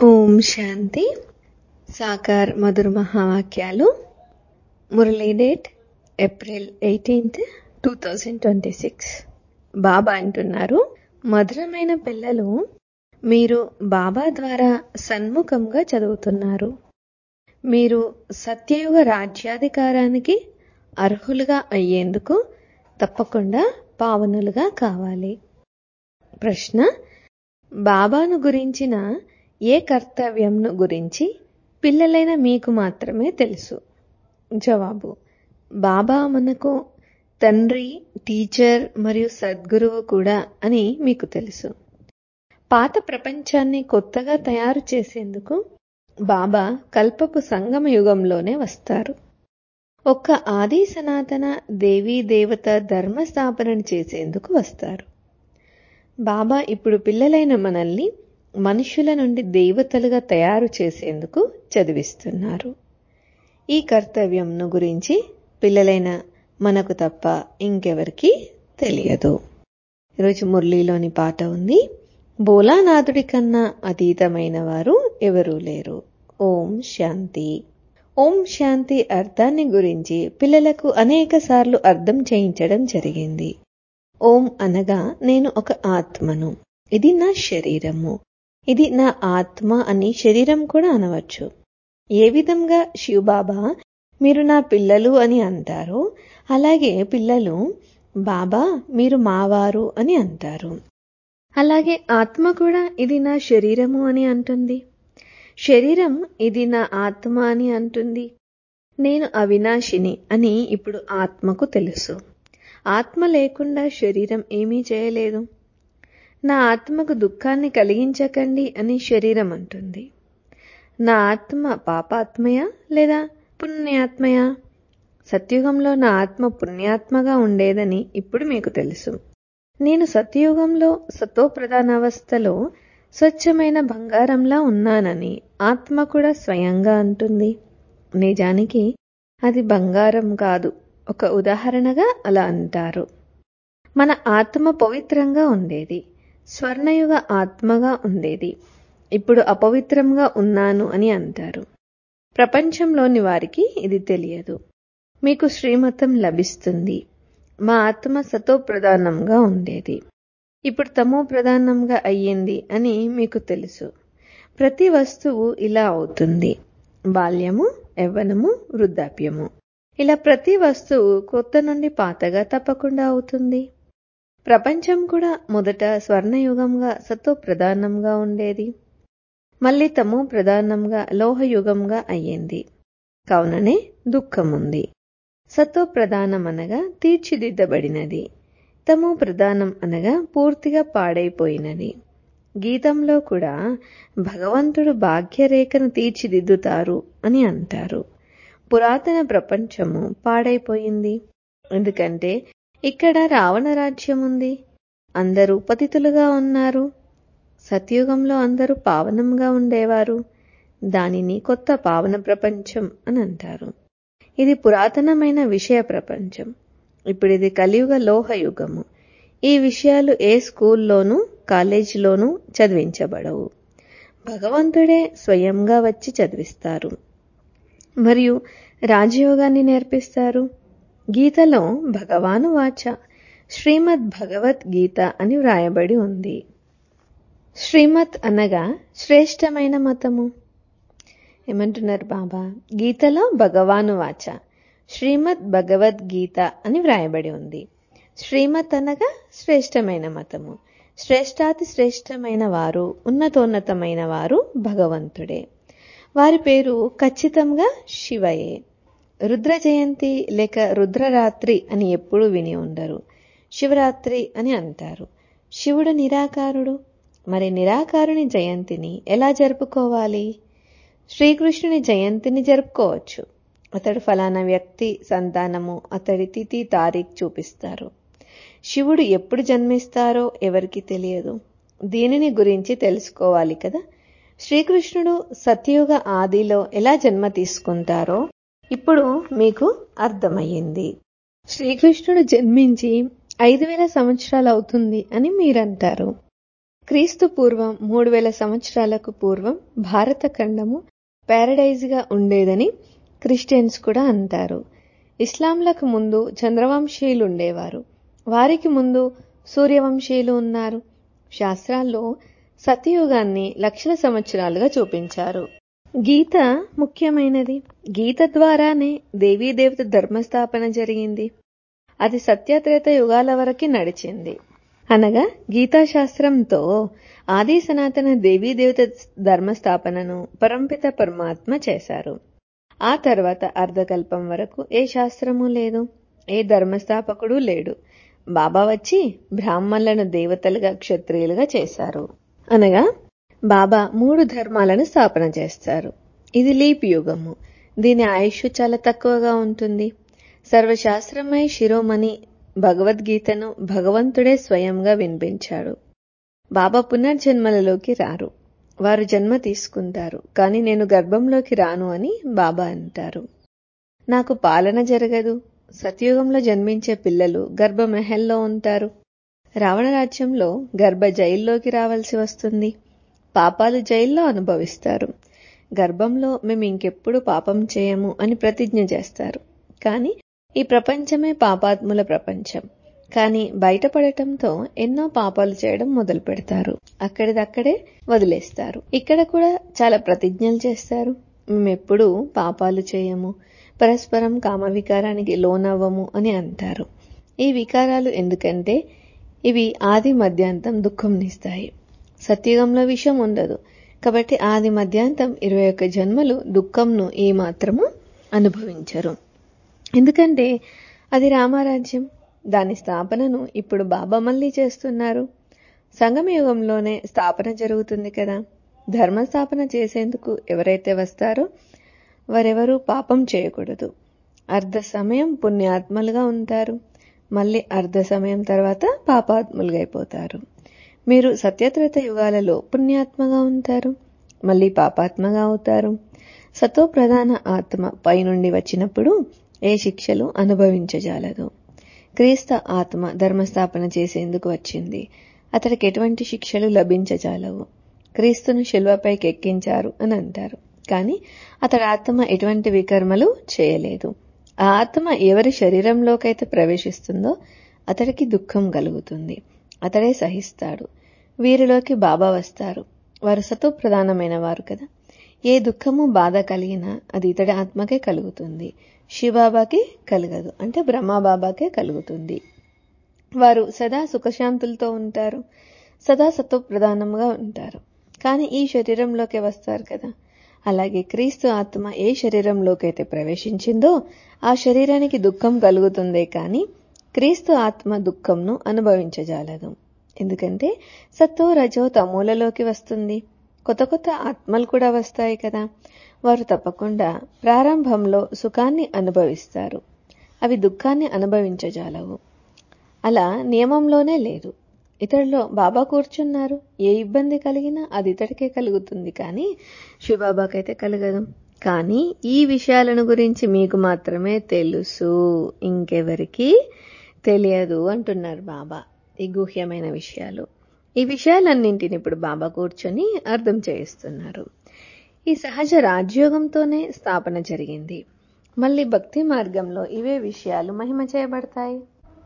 ఓం శాంతి సాకార్ మధుర మహావాక్యాలు Murali date April eighteenth two thousand twenty six Baba అంటున్నారు మధురమైన పిల్లలు మీరు బాబా ద్వారా సన్ముఖంగా చదువుతున్నారు మీరు సత్యయుగ రాజ్యాధికారానికి అర్హులుగా అయ్యేందుకు తప్పకుండా పావనులుగా కావాలి ప్రశ్న బాబాను గురించిన ఏ కర్తవ్యంను గురించి పిల్లలైన మీకు మాత్రమే తెలుసు జవాబు బాబా మనకు తండ్రి టీచర్ మరియు సద్గురువు కూడా అని మీకు తెలుసు పాత ప్రపంచాన్ని కొత్తగా తయారు చేసేందుకు బాబా కల్పపు సంగమ యుగంలోనే వస్తారు ఒక్క ఆది సనాతన దేవీ దేవత ధర్మ స్థాపనను చేసేందుకు వస్తారు బాబా ఇప్పుడు పిల్లలైన మనల్ని మనుషుల నుండి దేవతలుగా తయారు చేసేందుకు చదివిస్తున్నారు ఈ కర్తవ్యంను గురించి పిల్లలైన మనకు తప్ప ఇంకెవరికి తెలియదు ఈరోజు మురళీలోని పాట ఉంది బోలానాథుడి కన్నా అతీతమైన వారు ఎవరూ లేరు ఓం శాంతి ఓం శాంతి అర్థాన్ని గురించి పిల్లలకు అనేక సార్లు అర్థం చేయించడం జరిగింది ఓం అనగా నేను ఒక ఆత్మను ఇది నా శరీరము ఇది నా ఆత్మ అని శరీరం కూడా అనవచ్చు ఏ విధంగా శివబాబా మీరు నా పిల్లలు అని అంటారో అలాగే పిల్లలు బాబా మీరు మావారు అని అంటారు అలాగే ఆత్మ కూడా ఇది నా శరీరము అని అంటుంది శరీరం ఇది నా ఆత్మ అని అంటుంది నేను అవినాశిని అని ఇప్పుడు ఆత్మకు తెలుసు ఆత్మ లేకుండా శరీరం ఏమీ చేయలేదు నా ఆత్మకు దుఃఖాన్ని కలిగించకండి అని శరీరం అంటుంది నా ఆత్మ పాపాత్మయా లేదా పుణ్యాత్మయా సత్యుగంలో నా ఆత్మ పుణ్యాత్మగా ఉండేదని ఇప్పుడు మీకు తెలుసు నేను సత్యయుగంలో సతోప్రధానావస్థలో స్వచ్ఛమైన బంగారంలా ఉన్నానని ఆత్మ కూడా స్వయంగా అంటుంది నిజానికి అది బంగారం కాదు ఒక ఉదాహరణగా అలా అంటారు మన ఆత్మ పవిత్రంగా ఉండేది స్వర్ణయుగ ఆత్మగా ఉండేది ఇప్పుడు అపవిత్రంగా ఉన్నాను అని అంటారు ప్రపంచంలోని వారికి ఇది తెలియదు మీకు శ్రీమతం లభిస్తుంది మా ఆత్మ సతో ప్రధానంగా ఉండేది ఇప్పుడు తమో ప్రధానంగా అయ్యింది అని మీకు తెలుసు ప్రతి వస్తువు ఇలా అవుతుంది బాల్యము యవ్వనము వృద్ధాప్యము ఇలా ప్రతి వస్తువు కొత్త నుండి పాతగా తప్పకుండా అవుతుంది ప్రపంచం కూడా మొదట స్వర్ణయుగంగా సతో ప్రధానంగా ఉండేది మళ్ళీ తమో ప్రధానంగా లోహయుగంగా అయ్యింది కావుననే దుఃఖముంది సతో ప్రధానం అనగా తీర్చిదిద్దబడినది తమో ప్రధానం అనగా పూర్తిగా పాడైపోయినది గీతంలో కూడా భగవంతుడు భాగ్యరేఖను తీర్చిదిద్దుతారు అని అంటారు పురాతన ప్రపంచము పాడైపోయింది ఎందుకంటే ఇక్కడ రావణ రాజ్యం ఉంది అందరూ పతితులుగా ఉన్నారు సత్యుగంలో అందరూ పావనంగా ఉండేవారు దానిని కొత్త పావన ప్రపంచం అని అంటారు ఇది పురాతనమైన విషయ ప్రపంచం ఇప్పుడు ఇది కలియుగ లోహయుగము ఈ విషయాలు ఏ స్కూల్లోనూ కాలేజీలోనూ చదివించబడవు భగవంతుడే స్వయంగా వచ్చి చదివిస్తారు మరియు రాజయోగాన్ని నేర్పిస్తారు గీతలో భగవాను వాచ శ్రీమద్ భగవద్గీత అని వ్రాయబడి ఉంది శ్రీమత్ అనగా శ్రేష్టమైన మతము ఏమంటున్నారు బాబా గీతలో భగవాను వాచ శ్రీమద్ భగవద్గీత అని వ్రాయబడి ఉంది శ్రీమత్ అనగా శ్రేష్టమైన మతము శ్రేష్టాతి శ్రేష్టమైన వారు ఉన్నతోన్నతమైన వారు భగవంతుడే వారి పేరు ఖచ్చితంగా శివయే రుద్ర జయంతి లేక రుద్రరాత్రి అని ఎప్పుడూ విని ఉండరు శివరాత్రి అని అంటారు శివుడు నిరాకారుడు మరి నిరాకారుని జయంతిని ఎలా జరుపుకోవాలి శ్రీకృష్ణుని జయంతిని జరుపుకోవచ్చు అతడు ఫలానా వ్యక్తి సంతానము అతడి తిథి తారీఖు చూపిస్తారు శివుడు ఎప్పుడు జన్మిస్తారో ఎవరికి తెలియదు దీనిని గురించి తెలుసుకోవాలి కదా శ్రీకృష్ణుడు సత్యయుగ ఆదిలో ఎలా జన్మ తీసుకుంటారో ఇప్పుడు మీకు అర్థమయ్యింది శ్రీకృష్ణుడు జన్మించి ఐదు వేల సంవత్సరాలు అవుతుంది అని మీరంటారు క్రీస్తు పూర్వం మూడు వేల సంవత్సరాలకు పూర్వం భారత ఖండము ప్యారడైజ్గా ఉండేదని క్రిస్టియన్స్ కూడా అంటారు ఇస్లాంలకు ముందు చంద్రవంశీయులు ఉండేవారు వారికి ముందు సూర్యవంశీయులు ఉన్నారు శాస్త్రాల్లో సత్యయుగాన్ని లక్షల సంవత్సరాలుగా చూపించారు గీత ముఖ్యమైనది గీత ద్వారానే దేవీదేవత ధర్మస్థాపన జరిగింది అది సత్యత్రేత యుగాల వరకు నడిచింది అనగా గీతాశాస్త్రంతో ఆది సనాతన దేవీదేవత ధర్మస్థాపనను పరంపిత పరమాత్మ చేశారు ఆ తర్వాత అర్ధకల్పం వరకు ఏ శాస్త్రము లేదు ఏ ధర్మస్థాపకుడు లేడు బాబా వచ్చి బ్రాహ్మణులను దేవతలుగా క్షత్రియులుగా చేశారు అనగా బాబా మూడు ధర్మాలను స్థాపన చేస్తారు ఇది లీప్ యుగము దీని ఆయుష్ చాలా తక్కువగా ఉంటుంది సర్వశాస్త్రమై శిరోమణి భగవద్గీతను భగవంతుడే స్వయంగా వినిపించాడు బాబా పునర్జన్మలలోకి రారు వారు జన్మ తీసుకుంటారు కానీ నేను గర్భంలోకి రాను అని బాబా అంటారు నాకు పాలన జరగదు సత్యుగంలో జన్మించే పిల్లలు గర్భమెహల్లో ఉంటారు రావణ రాజ్యంలో గర్భ జైల్లోకి రావాల్సి వస్తుంది పాపాలు జైల్లో అనుభవిస్తారు గర్భంలో మేము ఇంకెప్పుడు పాపం చేయము అని ప్రతిజ్ఞ చేస్తారు కానీ ఈ ప్రపంచమే పాపాత్ముల ప్రపంచం కానీ బయటపడటంతో ఎన్నో పాపాలు చేయడం మొదలు పెడతారు అక్కడిదక్కడే వదిలేస్తారు ఇక్కడ కూడా చాలా ప్రతిజ్ఞలు చేస్తారు మేమెప్పుడు పాపాలు చేయము పరస్పరం కామ వికారానికి లోనవ్వము అని అంటారు ఈ వికారాలు ఎందుకంటే ఇవి ఆది మధ్యాంతం దుఃఖంనిస్తాయి సత్యుగంలో విషయం ఉండదు కాబట్టి ఆది మధ్యాంతం ఇరవై ఒక్క జన్మలు దుఃఖంను ఏ మాత్రము అనుభవించరు ఎందుకంటే అది రామరాజ్యం దాని స్థాపనను ఇప్పుడు బాబా మళ్ళీ చేస్తున్నారు సంగమయుగంలోనే స్థాపన జరుగుతుంది కదా ధర్మ స్థాపన చేసేందుకు ఎవరైతే వస్తారో వారెవరూ పాపం చేయకూడదు అర్ధ సమయం పుణ్యాత్మలుగా ఉంటారు మళ్ళీ అర్ధ సమయం తర్వాత పాపాత్ములుగా అయిపోతారు మీరు సత్యత్రేత యుగాలలో పుణ్యాత్మగా ఉంటారు మళ్ళీ పాపాత్మగా అవుతారు సతో ప్రధాన ఆత్మ పైనుండి వచ్చినప్పుడు ఏ శిక్షలు అనుభవించజాలదు క్రీస్త ఆత్మ ధర్మస్థాపన చేసేందుకు వచ్చింది అతడికి ఎటువంటి శిక్షలు లభించజాలవు క్రీస్తును శిల్వపైకి ఎక్కించారు అని అంటారు కానీ అతడి ఆత్మ ఎటువంటి వికర్మలు చేయలేదు ఆ ఆత్మ ఎవరి శరీరంలోకైతే ప్రవేశిస్తుందో అతడికి దుఃఖం కలుగుతుంది అతడే సహిస్తాడు వీరిలోకి బాబా వస్తారు వారు సతో ప్రధానమైన వారు కదా ఏ దుఃఖము బాధ కలిగినా అది ఇతడి ఆత్మకే కలుగుతుంది శివబాబాకి కలగదు అంటే బ్రహ్మబాబాకే కలుగుతుంది వారు సదా సుఖశాంతులతో ఉంటారు సదా సతో ప్రధానంగా ఉంటారు కానీ ఈ శరీరంలోకి వస్తారు కదా అలాగే క్రీస్తు ఆత్మ ఏ శరీరంలోకి అయితే ప్రవేశించిందో ఆ శరీరానికి దుఃఖం కలుగుతుందే కానీ క్రీస్తు ఆత్మ దుఃఖంను అనుభవించజాలదు ఎందుకంటే సత్తో రజో తమోలలోకి వస్తుంది కొత్త కొత్త ఆత్మలు కూడా వస్తాయి కదా వారు తప్పకుండా ప్రారంభంలో సుఖాన్ని అనుభవిస్తారు అవి దుఃఖాన్ని అనుభవించజాలవు అలా నియమంలోనే లేదు ఇతడిలో బాబా కూర్చున్నారు ఏ ఇబ్బంది కలిగినా అది ఇతడికే కలుగుతుంది కానీ శివబాబాకైతే కలగదు కానీ ఈ విషయాలను గురించి మీకు మాత్రమే తెలుసు ఇంకెవరికి తెలియదు అంటున్నారు బాబా ఈ గుహ్యమైన విషయాలు ఈ విషయాలన్నింటిని ఇప్పుడు బాబా కూర్చొని అర్థం చేయిస్తున్నారు ఈ సహజ రాజ్యోగంతోనే స్థాపన జరిగింది మళ్ళీ భక్తి మార్గంలో ఇవే విషయాలు మహిమ చేయబడతాయి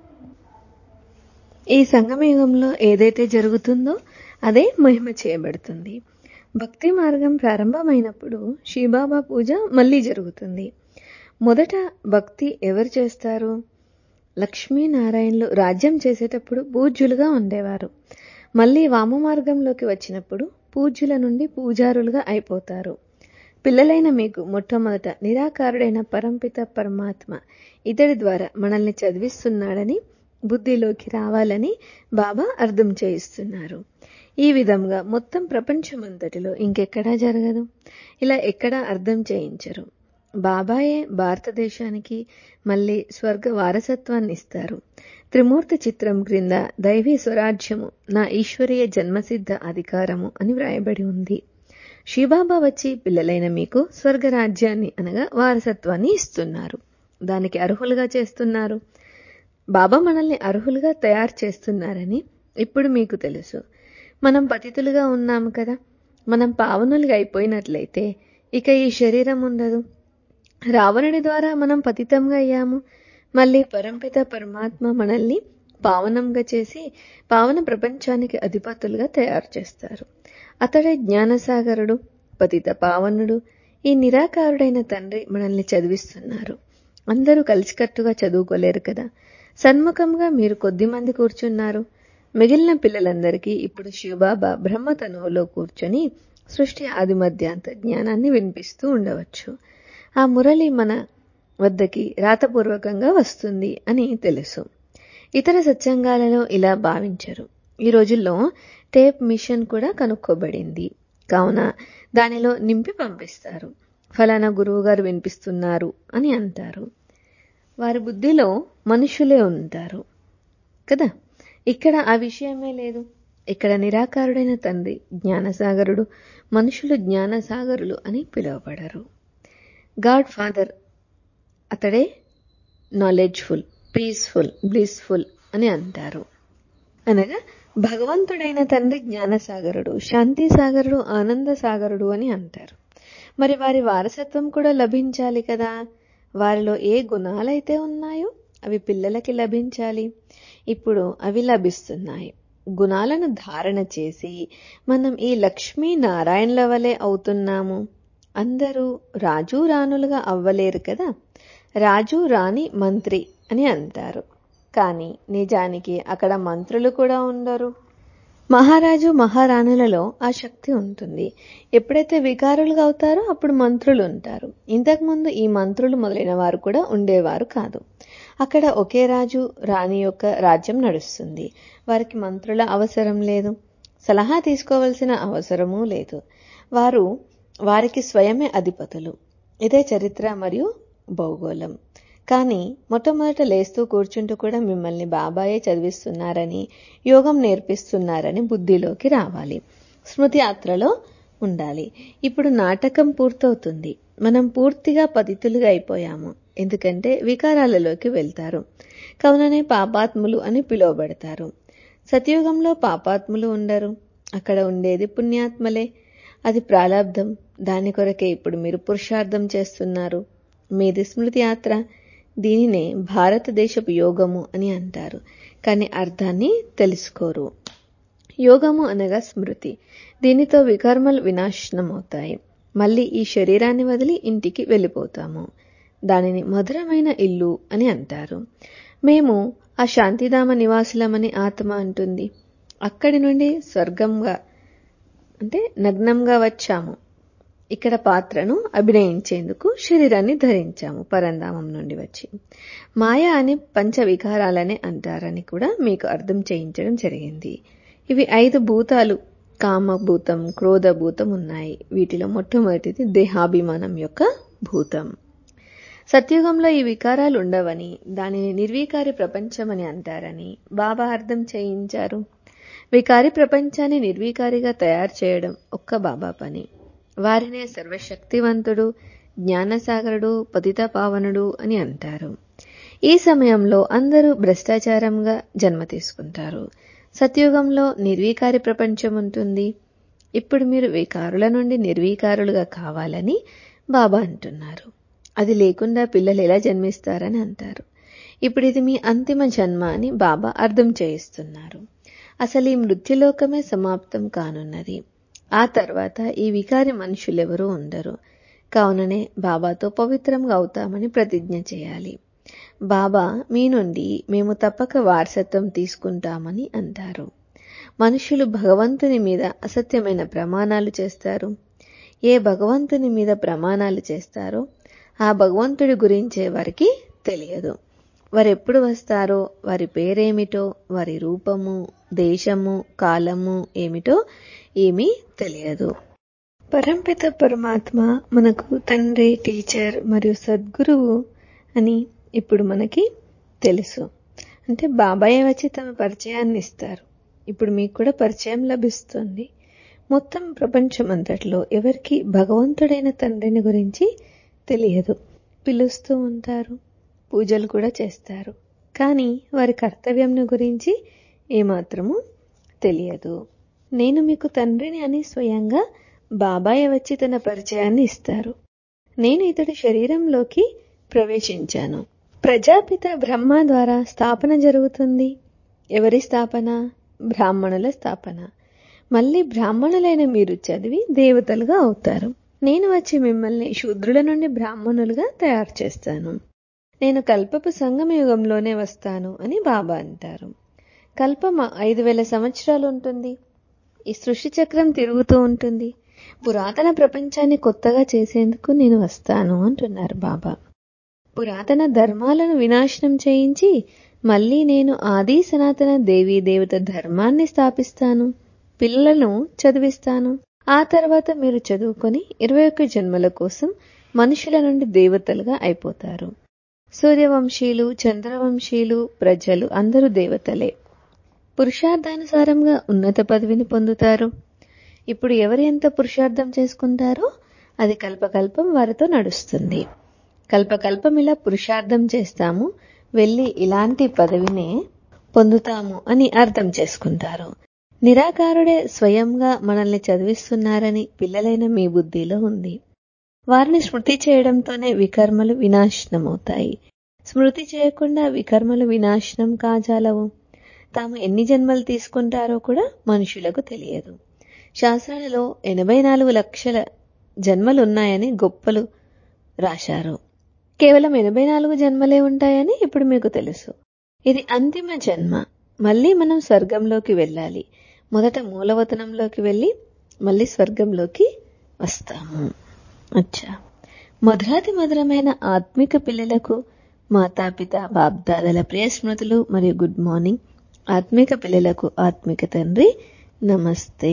ఈ సంగమయుగంలో ఏదైతే జరుగుతుందో అదే మహిమ చేయబడుతుంది భక్తి మార్గం ప్రారంభమైనప్పుడు శివబాబా పూజ మళ్ళీ జరుగుతుంది మొదట భక్తి ఎవరు చేస్తారు లక్ష్మీనారాయణలు రాజ్యం చేసేటప్పుడు పూజ్యులుగా ఉండేవారు మళ్ళీ వామ మార్గంలోకి వచ్చినప్పుడు పూజ్యుల నుండి పూజారులుగా అయిపోతారు పిల్లలైన మీకు మొట్టమొదట నిరాకారుడైన పరంపిత పరమాత్మ ఇతడి ద్వారా మనల్ని చదివిస్తున్నాడని బుద్ధిలోకి రావాలని బాబా అర్థం చేయిస్తున్నారు ఈ విధంగా మొత్తం ప్రపంచమంతటిలో ఇంకెక్కడా జరగదు ఇలా ఎక్కడా అర్థం చేయించరు బాబాయే భారతదేశానికి మళ్ళీ స్వర్గ వారసత్వాన్ని ఇస్తారు త్రిమూర్తి చిత్రం క్రింద దైవీ స్వరాజ్యము నా ఈశ్వరీయ జన్మసిద్ధ అధికారము అని వ్రాయబడి ఉంది శివబాబా వచ్చి పిల్లలైన మీకు స్వర్గరాజ్యాన్ని అనగా వారసత్వాన్ని ఇస్తున్నారు దానికి అర్హులుగా చేస్తున్నారు బాబా మనల్ని అర్హులుగా తయారు చేస్తున్నారని ఇప్పుడు మీకు తెలుసు మనం పతితులుగా ఉన్నాము కదా మనం పావనులుగా అయిపోయినట్లయితే ఇక ఈ శరీరం ఉండదు రావణుడి ద్వారా మనం పతితంగా అయ్యాము మళ్ళీ పరంపిత పరమాత్మ మనల్ని పావనంగా చేసి పావన ప్రపంచానికి అధిపతులుగా తయారు చేస్తారు అతడే జ్ఞానసాగరుడు పతిత పావనుడు ఈ నిరాకారుడైన తండ్రి మనల్ని చదివిస్తున్నారు అందరూ కలిసికట్టుగా చదువుకోలేరు కదా సన్ముఖంగా మీరు కొద్దిమంది కూర్చున్నారు మిగిలిన పిల్లలందరికీ ఇప్పుడు శివబాబా బ్రహ్మతనువులో కూర్చొని సృష్టి ఆది మధ్యాంత జ్ఞానాన్ని వినిపిస్తూ ఉండవచ్చు ఆ మురళి మన వద్దకి రాతపూర్వకంగా వస్తుంది అని తెలుసు ఇతర సత్సంగాలలో ఇలా భావించరు ఈ రోజుల్లో టేప్ మిషన్ కూడా కనుక్కోబడింది కావున దానిలో నింపి పంపిస్తారు ఫలానా గురువు గారు వినిపిస్తున్నారు అని అంటారు వారి బుద్ధిలో మనుషులే ఉంటారు కదా ఇక్కడ ఆ విషయమే లేదు ఇక్కడ నిరాకారుడైన తండ్రి జ్ఞానసాగరుడు మనుషులు జ్ఞానసాగరులు అని పిలువబడరు గాడ్ ఫాదర్ అతడే నాలెడ్జ్ఫుల్ పీస్ఫుల్ బ్లిస్ఫుల్ అని అంటారు అనగా భగవంతుడైన తండ్రి జ్ఞానసాగరుడు శాంతి సాగరుడు ఆనంద సాగరుడు అని అంటారు మరి వారి వారసత్వం కూడా లభించాలి కదా వారిలో ఏ గుణాలైతే ఉన్నాయో అవి పిల్లలకి లభించాలి ఇప్పుడు అవి లభిస్తున్నాయి గుణాలను ధారణ చేసి మనం ఈ లక్ష్మీ నారాయణల వలె అవుతున్నాము అందరూ రాజు రాణులుగా అవ్వలేరు కదా రాజు రాణి మంత్రి అని అంటారు కానీ నిజానికి అక్కడ మంత్రులు కూడా ఉండరు మహారాజు మహారాణులలో ఆ శక్తి ఉంటుంది ఎప్పుడైతే వికారులుగా అవుతారో అప్పుడు మంత్రులు ఉంటారు ఇంతకుముందు ఈ మంత్రులు మొదలైన వారు కూడా ఉండేవారు కాదు అక్కడ ఒకే రాజు రాణి యొక్క రాజ్యం నడుస్తుంది వారికి మంత్రుల అవసరం లేదు సలహా తీసుకోవలసిన అవసరమూ లేదు వారు వారికి స్వయమే అధిపతులు ఇదే చరిత్ర మరియు భౌగోళం కానీ మొట్టమొదట లేస్తూ కూర్చుంటూ కూడా మిమ్మల్ని బాబాయే చదివిస్తున్నారని యోగం నేర్పిస్తున్నారని బుద్ధిలోకి రావాలి స్మృతి యాత్రలో ఉండాలి ఇప్పుడు నాటకం పూర్తవుతుంది మనం పూర్తిగా పతితులుగా అయిపోయాము ఎందుకంటే వికారాలలోకి వెళ్తారు కావుననే పాపాత్ములు అని పిలువబడతారు సతయుగంలో పాపాత్ములు ఉండరు అక్కడ ఉండేది పుణ్యాత్మలే అది ప్రారంధం దాని కొరకే ఇప్పుడు మీరు పురుషార్థం చేస్తున్నారు మీది స్మృతి యాత్ర దీనినే భారతదేశపు యోగము అని అంటారు కానీ అర్థాన్ని తెలుసుకోరు యోగము అనగా స్మృతి దీనితో వికర్మలు వినాశనం అవుతాయి మళ్ళీ ఈ శరీరాన్ని వదిలి ఇంటికి వెళ్ళిపోతాము దానిని మధురమైన ఇల్లు అని అంటారు మేము ఆ శాంతిధామ నివాసులమని ఆత్మ అంటుంది అక్కడి నుండి స్వర్గంగా అంటే నగ్నంగా వచ్చాము ఇక్కడ పాత్రను అభినయించేందుకు శరీరాన్ని ధరించాము పరంధామం నుండి వచ్చి మాయ అని పంచవికారాలనే అంటారని కూడా మీకు అర్థం చేయించడం జరిగింది ఇవి ఐదు భూతాలు కామభూతం క్రోధభూతం ఉన్నాయి వీటిలో మొట్టమొదటిది దేహాభిమానం యొక్క భూతం సత్యుగంలో ఈ వికారాలు ఉండవని దానిని నిర్వీకారి ప్రపంచమని అంటారని బాబా అర్థం చేయించారు వికారి ప్రపంచాన్ని నిర్వీకారిగా తయారు చేయడం ఒక్క బాబా పని వారినే సర్వశక్తివంతుడు జ్ఞానసాగరుడు పతిత పావనుడు అని అంటారు ఈ సమయంలో అందరూ భ్రష్టాచారంగా జన్మ తీసుకుంటారు సత్యుగంలో నిర్వీకారి ప్రపంచం ఉంటుంది ఇప్పుడు మీరు వికారుల నుండి నిర్వీకారులుగా కావాలని బాబా అంటున్నారు అది లేకుండా పిల్లలు ఎలా జన్మిస్తారని అంటారు ఇప్పుడు ఇది మీ అంతిమ జన్మ అని బాబా అర్థం చేయిస్తున్నారు అసలు ఈ మృత్యులోకమే సమాప్తం కానున్నది ఆ తర్వాత ఈ వికారి మనుషులెవరూ ఉండరు కావుననే బాబాతో పవిత్రంగా అవుతామని ప్రతిజ్ఞ చేయాలి బాబా మీ నుండి మేము తప్పక వారసత్వం తీసుకుంటామని అంటారు మనుషులు భగవంతుని మీద అసత్యమైన ప్రమాణాలు చేస్తారు ఏ భగవంతుని మీద ప్రమాణాలు చేస్తారో ఆ భగవంతుడి గురించే వారికి తెలియదు వారు ఎప్పుడు వస్తారో వారి పేరేమిటో వారి రూపము దేశము కాలము ఏమిటో ఏమీ తెలియదు పరంపిత పరమాత్మ మనకు తండ్రి టీచర్ మరియు సద్గురువు అని ఇప్పుడు మనకి తెలుసు అంటే బాబాయ్ వచ్చి తమ పరిచయాన్ని ఇస్తారు ఇప్పుడు మీకు కూడా పరిచయం లభిస్తుంది మొత్తం ప్రపంచం అంతట్లో ఎవరికి భగవంతుడైన తండ్రిని గురించి తెలియదు పిలుస్తూ ఉంటారు పూజలు కూడా చేస్తారు కానీ వారి కర్తవ్యంను గురించి ఏమాత్రము తెలియదు నేను మీకు తండ్రిని అని స్వయంగా బాబాయ్ వచ్చి తన పరిచయాన్ని ఇస్తారు నేను ఇతడి శరీరంలోకి ప్రవేశించాను ప్రజాపిత బ్రహ్మ ద్వారా స్థాపన జరుగుతుంది ఎవరి స్థాపన బ్రాహ్మణుల స్థాపన మళ్ళీ బ్రాహ్మణులైన మీరు చదివి దేవతలుగా అవుతారు నేను వచ్చి మిమ్మల్ని శూద్రుల నుండి బ్రాహ్మణులుగా తయారు చేస్తాను నేను కల్పపు సంగమ యుగంలోనే వస్తాను అని బాబా అంటారు కల్పం ఐదు వేల సంవత్సరాలు ఉంటుంది ఈ సృష్టి చక్రం తిరుగుతూ ఉంటుంది పురాతన ప్రపంచాన్ని కొత్తగా చేసేందుకు నేను వస్తాను అంటున్నారు బాబా పురాతన ధర్మాలను వినాశనం చేయించి మళ్ళీ నేను ఆది సనాతన దేవీ దేవత ధర్మాన్ని స్థాపిస్తాను పిల్లలను చదివిస్తాను ఆ తర్వాత మీరు చదువుకొని ఇరవై ఒక్క జన్మల కోసం మనుషుల నుండి దేవతలుగా అయిపోతారు సూర్యవంశీయులు చంద్రవంశీయులు ప్రజలు అందరూ దేవతలే పురుషార్థానుసారంగా ఉన్నత పదవిని పొందుతారు ఇప్పుడు ఎవరు ఎంత పురుషార్థం చేసుకుంటారో అది కల్పకల్పం వారితో నడుస్తుంది కల్పకల్పం ఇలా పురుషార్థం చేస్తాము వెళ్ళి ఇలాంటి పదవినే పొందుతాము అని అర్థం చేసుకుంటారు నిరాకారుడే స్వయంగా మనల్ని చదివిస్తున్నారని పిల్లలైన మీ బుద్ధిలో ఉంది వారిని స్మృతి చేయడంతోనే వికర్మలు వినాశనమవుతాయి స్మృతి చేయకుండా వికర్మలు వినాశనం కాజాలవు తాము ఎన్ని జన్మలు తీసుకుంటారో కూడా మనుషులకు తెలియదు శాస్త్రాలలో ఎనభై నాలుగు లక్షల జన్మలు ఉన్నాయని గొప్పలు రాశారు కేవలం ఎనభై నాలుగు జన్మలే ఉంటాయని ఇప్పుడు మీకు తెలుసు ఇది అంతిమ జన్మ మళ్ళీ మనం స్వర్గంలోకి వెళ్ళాలి మొదట మూలవతనంలోకి వెళ్ళి మళ్ళీ స్వర్గంలోకి వస్తాము అచ్చా మధురాతి మధురమైన ఆత్మిక పిల్లలకు మాతాపిత బాబ్దాదల ప్రియ స్మృతులు మరియు గుడ్ మార్నింగ్ ఆత్మిక పిల్లలకు ఆత్మిక తండ్రి నమస్తే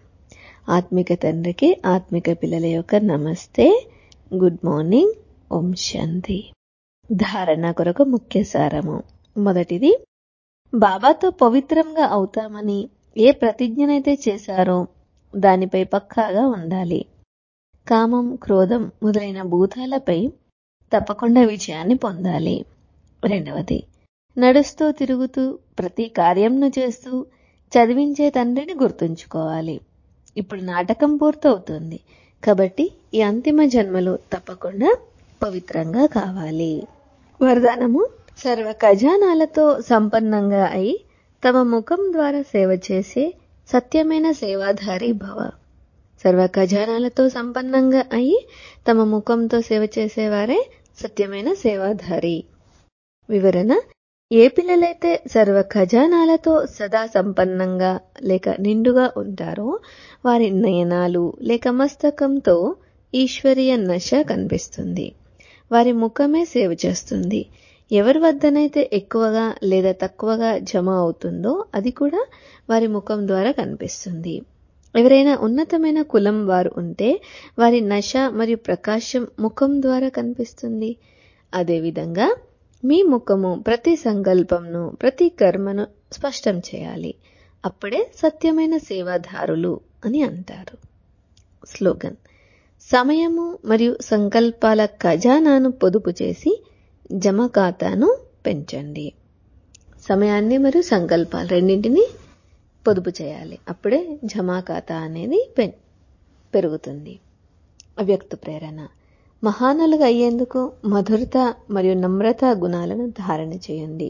ఆత్మిక తండ్రికి ఆత్మిక పిల్లల యొక్క నమస్తే గుడ్ మార్నింగ్ ఓం శాంతి ధారణ కొరకు ముఖ్య సారము మొదటిది బాబాతో పవిత్రంగా అవుతామని ఏ ప్రతిజ్ఞనైతే చేశారో దానిపై పక్కాగా ఉండాలి కామం క్రోధం మొదలైన భూతాలపై తప్పకుండా విజయాన్ని పొందాలి రెండవది నడుస్తూ తిరుగుతూ ప్రతి కార్యంను చేస్తూ చదివించే తండ్రిని గుర్తుంచుకోవాలి ఇప్పుడు నాటకం పూర్తవుతుంది కాబట్టి ఈ అంతిమ జన్మలో తప్పకుండా పవిత్రంగా కావాలి వరదానము సర్వ ఖజానాలతో సంపన్నంగా అయి తమ ముఖం ద్వారా సేవ చేసే సత్యమైన సేవాధారి భవ సర్వ ఖజానాలతో సంపన్నంగా అయి తమ ముఖంతో సేవ చేసేవారే సత్యమైన సేవాధారి వివరణ ఏ పిల్లలైతే సర్వ ఖజానాలతో సదా సంపన్నంగా లేక నిండుగా ఉంటారో వారి నయనాలు లేక మస్తకంతో ఈశ్వరీయ నశ కనిపిస్తుంది వారి ముఖమే సేవ చేస్తుంది ఎవరి వద్దనైతే ఎక్కువగా లేదా తక్కువగా జమ అవుతుందో అది కూడా వారి ముఖం ద్వారా కనిపిస్తుంది ఎవరైనా ఉన్నతమైన కులం వారు ఉంటే వారి నశ మరియు ప్రకాశం ముఖం ద్వారా కనిపిస్తుంది అదేవిధంగా మీ ముఖము ప్రతి సంకల్పంను ప్రతి కర్మను స్పష్టం చేయాలి అప్పుడే సత్యమైన సేవాదారులు అని అంటారు స్లోగన్ సమయము మరియు సంకల్పాల ఖజానాను పొదుపు చేసి జమ ఖాతాను పెంచండి సమయాన్ని మరియు సంకల్పాలు రెండింటిని పొదుపు చేయాలి అప్పుడే జమా ఖాతా అనేది పెరుగుతుంది అవ్యక్త ప్రేరణ మహానులుగా అయ్యేందుకు మధురత మరియు నమ్రత గుణాలను ధారణ చేయండి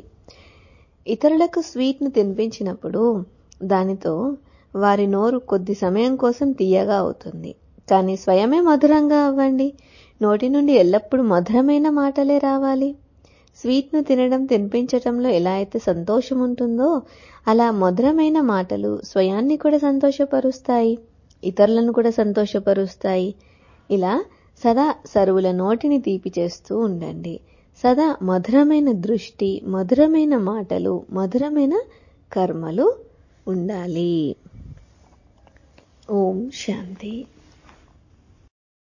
ఇతరులకు స్వీట్ను తినిపించినప్పుడు దానితో వారి నోరు కొద్ది సమయం కోసం తీయగా అవుతుంది కానీ స్వయమే మధురంగా అవ్వండి నోటి నుండి ఎల్లప్పుడూ మధురమైన మాటలే రావాలి స్వీట్ను తినడం తినిపించటంలో ఎలా అయితే సంతోషం ఉంటుందో అలా మధురమైన మాటలు స్వయాన్ని కూడా సంతోషపరుస్తాయి ఇతరులను కూడా సంతోషపరుస్తాయి ఇలా సదా సరువుల నోటిని తీపి చేస్తూ ఉండండి సదా మధురమైన దృష్టి మధురమైన మాటలు మధురమైన కర్మలు ఉండాలి ఓం శాంతి